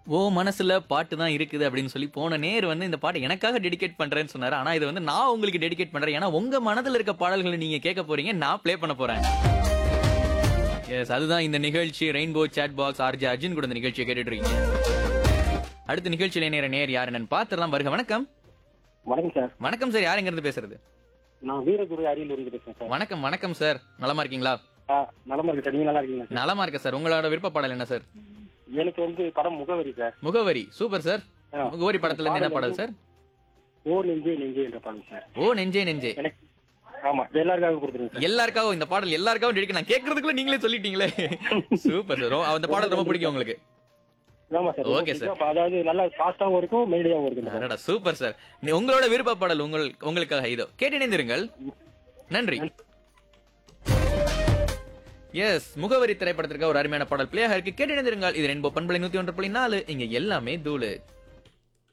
ஓ மனசுல பாட்டு தான் இருக்குது அப்படின்னு சொல்லி போன நேர் வந்து இந்த பாட்டை எனக்காக டெடிகேட் பண்றேன்னு சொன்னாரு ஆனா இது வந்து நான் உங்களுக்கு டெடிகேட் பண்றேன் ஏன்னா உங்க மனதுல இருக்க பாடல்களை நீங்க கேட்க போறீங்க நான் ப்ளே பண்ண போறேன் எஸ் அதுதான் இந்த நிகழ்ச்சி Rainbow chat box RJ Arjun கூட இந்த நிகழ்ச்சியை கேட்டுட்டு இருக்கீங்க அடுத்த நிகழ்ச்சியில நேர நேர் யார் என்னன்னு பாத்துடலாம் வருக வணக்கம் வணக்கம் சார் வணக்கம் சார் யார் எங்க இருந்து பேசுறது நான் வீரகுரு அரியலூர் பேசுறேன் சார் வணக்கம் வணக்கம் சார் நலமா இருக்கீங்களா ஆ, நலமா இருக்கு சார் நீங்க நல்லா இருக்கீங்களா சார் நலமா இருக்க சார் உங்களோட விருப்ப பாடல் என்ன சார் எனக்கு வந்து படம் முகவரி சார் முகவரி சூப்பர் சார் ஆ. முகவரி படத்துல இருந்து என்ன பாடல் சார் ஓ நெஞ்சே நெஞ்சே என்ற பாடம் சார் ஓ நெஞ்சே நெஞ்சே எனக்கு ஆமா எல்லாருக்காக கொடுத்துருங்க சார் எல்லாருக்காகவும் இந்த பாடல் எல்லாருக்காகவும் டெடிக்க நான் கேட்கறதுக்குள்ள நீங்களே சொல்லிட்டீங்களே சூப்பர் சார் அந்த பாடல் ரொம்ப பிடிக்கும் உங்களுக்கு ஆமா சார் Okay, sir. அப்ப அதாவது நல்லா ஃபாஸ்டாவும் இருக்கும் மெலடியாவும் இருக்கும் சார் அடடா சூப்பர் சார் நீ- உங்களோட விருப்ப பாடல் உங்கள் உங்களுக்காக இதோ கேட்டு இணைந்திருங்கள் நன்றி எஸ் முகவரி திரைப்படத்திற்கு ஒரு அருமையான பாடல் பிளேயாக இருக்கு கேட்டு இணைந்திருங்கள் இது ரென்போ பண்பலை நூத்தி ஒன்று புள்ளி நாலு இங்க எல்லாமே தூளு